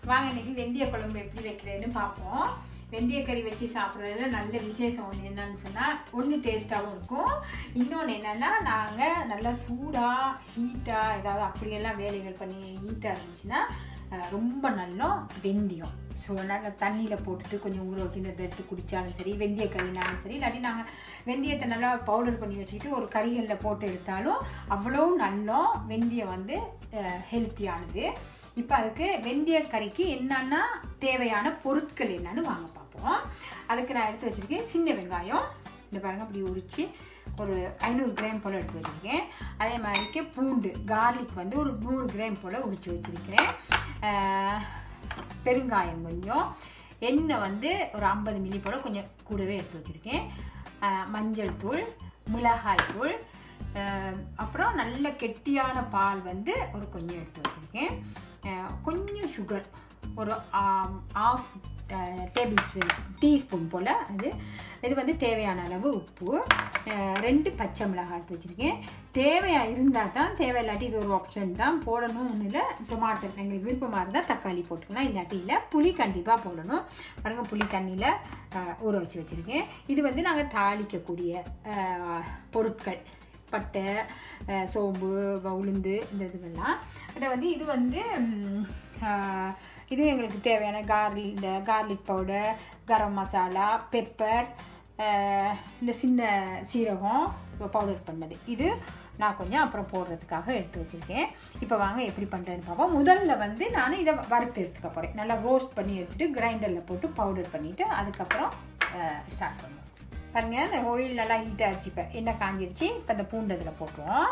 வாங்க இன்னைக்கு வெந்தய குழம்பு எப்படி வைக்கிறதுன்னு பார்ப்போம் வெந்தய கறி வச்சு சாப்பிட்றதுல நல்ல விசேஷம் ஒன்று என்னன்னு சொன்னால் ஒன்று டேஸ்ட்டாகவும் இருக்கும் இன்னொன்று என்னென்னா நாங்கள் நல்லா சூடாக ஹீட்டாக ஏதாவது அப்படியெல்லாம் வேலைகள் பண்ணி ஹீட்டாக இருந்துச்சுன்னா அஹ், ரொம்ப நல்லா வெந்தயம் ஸோ நாங்கள் தண்ணியில் போட்டுட்டு கொஞ்சம் ஊற வச்சு இந்த எடுத்து குடித்தாலும் சரி வெந்தய கறினாலும் சரி இல்லாட்டி நாங்கள் வெந்தயத்தை நல்லா பவுடர் பண்ணி வச்சுக்கிட்டு ஒரு கறிகளில் போட்டு எடுத்தாலும் அவ்வளோ நல்லா வெந்தயம் வந்து ஹெல்த்தியானது இப்போ அதுக்கு வெந்தய கறிக்கு என்னென்னா தேவையான பொருட்கள் என்னன்னு வாங்க பார்ப்போம் அதுக்கு நான் எடுத்து வச்சுருக்கேன் சின்ன வெங்காயம் இந்த பாருங்க அப்படி உரித்து ஒரு ஐநூறு கிராம் போல் எடுத்து வச்சுருக்கேன் அதே மாதிரிக்கு பூண்டு கார்லிக் வந்து ஒரு நூறு கிராம் போல் உரித்து வச்சுருக்கிறேன் ஆஹ், பெருங்காயம் கொஞ்சம் எண்ணெய் வந்து ஒரு ஐம்பது மில்லி போல் கொஞ்சம் கூடவே எடுத்து வச்சுருக்கேன் ஆஹ், மஞ்சள் தூள் மிளகாய் தூள் ஆஹ், அப்புறம் நல்ல கெட்டியான பால் வந்து ஒரு கொஞ்சம் எடுத்து வச்சுருக்கேன் ஆஹ், கொஞ்சம் சுகர் ஒரு ஆஃப் டேபிள் ஸ்பூன் டீஸ்பூன் போல் அது இது வந்து தேவையான அளவு உப்பு ஆஹ், ரெண்டு பச்சை மிளகாய் எடுத்து வச்சுருக்கேன் தேவையாக இருந்தால் தான் தேவை இல்லாட்டி இது ஒரு ஆப்ஷன் தான் போடணும் ஒன்றும் இல்லை டொமாட்டோ எங்களுக்கு விருப்பமாக இருந்தால் தக்காளி போட்டுக்கலாம் இல்லாட்டி இல்லை புளி கண்டிப்பாக போடணும் பாருங்க புளி தண்ணியில் ஊற வச்சு வச்சுருக்கேன் இது வந்து நாங்கள் தாளிக்கக்கூடிய ஆஹ், பொருட்கள் பட்டை அஹ், சோம்பு வ- உளுந்து இந்த இதுகள்லாம் அதை வந்து இது வந்து ம், ஆஹ், இது எங்களுக்கு தேவையான கார்லி இந்த garlic powder garam masala pepper இந்த சின்ன சீரகம் பவுடர் பண்ணது இது நான் கொஞ்சம் அப்புறம் போடுறதுக்காக எடுத்து வச்சுருக்கேன் இப்போ வாங்க எப்படி பண்ணுறதுன்னு பார்ப்போம் முதல்ல வந்து நான் இதை வறுத்து எடுத்துக்க போகிறேன் நல்லா ரோஸ்ட் பண்ணி எடுத்துகிட்டு கிரைண்டரில் போட்டு பவுடர் பண்ணிவிட்டு அதுக்கப்புறம் ஸ்டார்ட் பண்ணுவோம் பாருங்க இந்த ஆயில் நல்லா ஹீட் ஆச்சு இப்போ எண்ணெய் காஞ்சிருச்சு இப்போ இந்த பூண்டு இதில் போட்டுருவோம்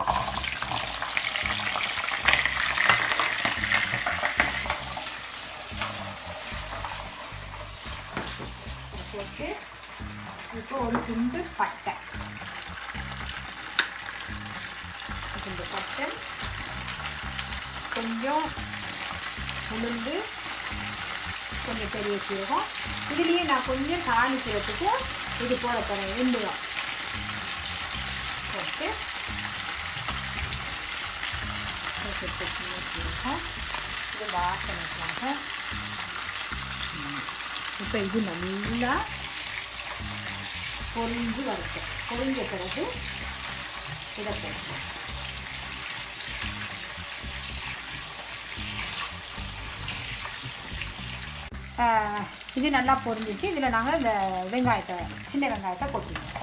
இதை போட்டு இப்போ ஒரு துண்டு பட்டை துண்டு பட்டை கொஞ்சம் உளுந்து கொஞ்சம் பெரிய சீரகம் இதுலேயே நான் கொஞ்சம் தாளிக்கிறதுக்கு இது போட போகிறேன் வெந்தயம் போட்டு போட்டு சின்ன சீரகம் இது வாசனைக்காக இப்போ இது நல்லா பொரிஞ்சு வரட்டும் பொரிஞ்ச பிறகு இதை போடுவோம் ஆஹ் இது நல்லா பொரிஞ்சிச்சு இதில் நாங்கள் இந்த வெங்காயத்தை சின்ன வெங்காயத்தை கொட்டிடுவோம்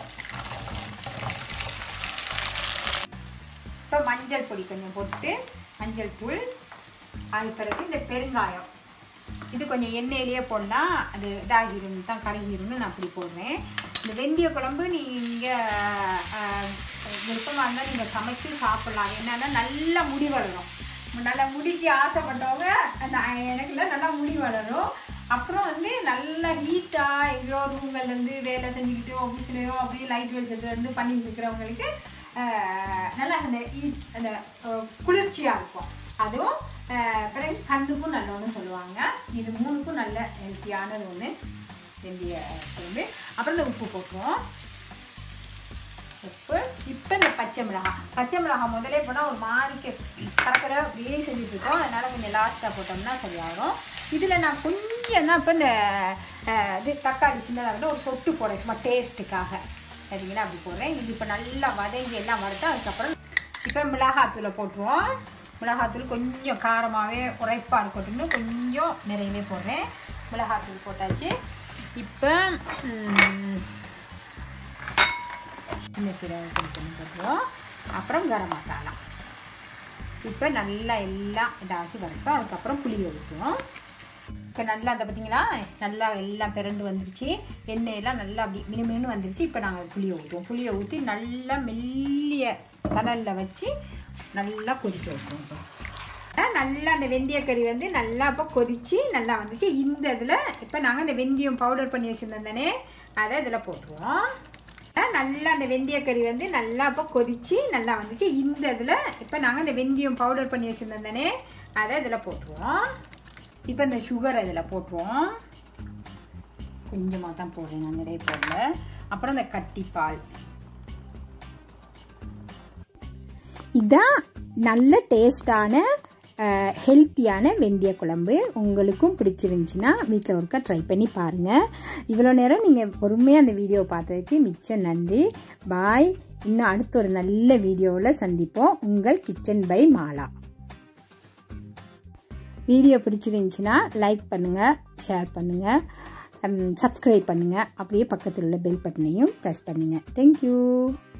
இப்போ மஞ்சள் பொடி கொஞ்சம் போட்டு மஞ்சள் தூள் அது பிறகு இந்த பெருங்காயம் இது கொஞ்சம் எண்ணெயிலேயே போடலாம் அது இதாகிரும் தான் கருகிரும்னு நான் அப்படி போடுறேன் இந்த வெந்தய குழம்பு நீங்கள் விருப்பமாக இருந்தால் நீங்கள் சமைச்சு சாப்பிட்லாம் என்னன்னா நல்லா முடி வளரும் நல்லா முடிக்கு ஆசைப்பட்டவங்க நான் எனக்குல நல்லா முடி வளரும் அப்புறம் வந்து நல்லா ஹீட்டாக எங்கேயோ ரூம்கள்லேருந்து வேலை செஞ்சுக்கிட்டு ஆஃபீஸ்லேயோ அப்படியே லைட் வெளிச்சத்துலேருந்து பண்ணிட்டு இருக்கிறவங்களுக்கு ஆஹ், நல்லா அந்த ஹீட் அந்த ஆஹ், குளிர்ச்சியாக இருக்கும் அதுவும் ஆஹ், பிறகு கண்ணுக்கும் நல்லோன்னு சொல்லுவாங்க இது மூணுக்கும் நல்ல ஹெல்த்தியானது ஒன்று வெந்தய குழம்பு அப்புறம் இந்த உப்பு போட்டுருவோம் உப்பு இப்போ இந்த பச்சை மிளகாய் பச்சை மிளகாய் முதலே போனால் ஒரு மாதிரிக்கு கரக்கரை அப்படியே செஞ்சுட்டு இருக்கோம் அதனால் கொஞ்சம் லாஸ்ட்டாக போட்டோம்னா சரியாகும் இதில் நான் கொஞ்சம் தான் இப்போ இந்த அஹ், இது தக்காளி சின்னதாக இருந்தால் ஒரு சொட்டு போடுறேன் சும்மா டேஸ்ட்டுக்காக சரிங்களா அப்படி போடுறேன் இது இப்போ நல்லா வதங்கி எல்லாம் வறுத்து அதுக்கப்புறம் இப்போ மிளகாத்தூளை போட்டுருவோம் மிளகாத்தூள் கொஞ்சம் காரமாகவே உரைப்பாக இருக்கட்டும்னு கொஞ்சம் நிறையவே போடுறேன் மிளகாத்தூள் போட்டாச்சு இப்போ ம், சின்ன சீரகம் கொஞ்சம் போட்டுருவோம் அப்புறம் கரம் மசாலா இப்போ நல்லா எல்லாம் இதாக்கி வரட்டும் அதுக்கப்புறம் புளியை ஊற்றுவோம் இப்போ நல்லா அதை பார்த்தீங்களா நல்லா எல்லாம் பிறண்டு வந்துருச்சு எண்ணெயெல்லாம் நல்லா அப்படி மினுமினு வந்துருச்சு இப்போ நாங்கள் புளியை ஊற்றுவோம் புளியை ஊற்றி நல்லா மெல்லிய தணலில் வச்சு நல்லா கொதிக்க வைப்போம் இப்போ ஆ, நல்லா அந்த வெந்தயக்கறி வந்து நல்லா இப்போ கொதிச்சு நல்லா வந்துச்சு இந்த இதில் இப்போ நாங்கள் இந்த வெந்தயம் பவுடர் பண்ணி வச்சுருந்தோம் தானே அதை இதில் போட்டுருவோம் ஆ, நல்லா அந்த வெந்தயக்கறி வந்து நல்லா இப்போ கொதிச்சு நல்லா வந்துச்சு இந்த இதில் இப்போ நாங்கள் இந்த வெந்தயம் பவுடர் பண்ணி வச்சுருந்தோம் தானே அதை இதில் போட்டுருவோம் இப்போ இந்த சுகர் இதில் போட்டுருவோம் கொஞ்சமாக தான் போடுறேன் நான் நிறைய போடல அப்புறம் இந்த கட்டிப்பால் இதான் நல்ல டேஸ்டான ஹெல்த்தியான வெந்தய குழம்பு உங்களுக்கும் பிடிச்சிருந்துச்சின்னா வீட்டில் ஒருக்கா ட்ரை பண்ணி பாருங்கள் இவ்வளோ நேரம் நீங்கள் பொறுமையாக அந்த வீடியோ பார்த்ததுக்கு மிச்சம் நன்றி பாய் இன்னும் அடுத்த ஒரு நல்ல வீடியோவில் சந்திப்போம் உங்கள் கிச்சன் பை மாலா வீடியோ பிடிச்சிருந்துச்சின்னா லைக் பண்ணுங்கள் ஷேர் பண்ணுங்கள் சப்ஸ்கிரைப் பண்ணுங்கள் அப்படியே பக்கத்தில் உள்ள பெல் பட்டனையும் ப்ரெஸ் பண்ணுங்கள் தேங்க்யூ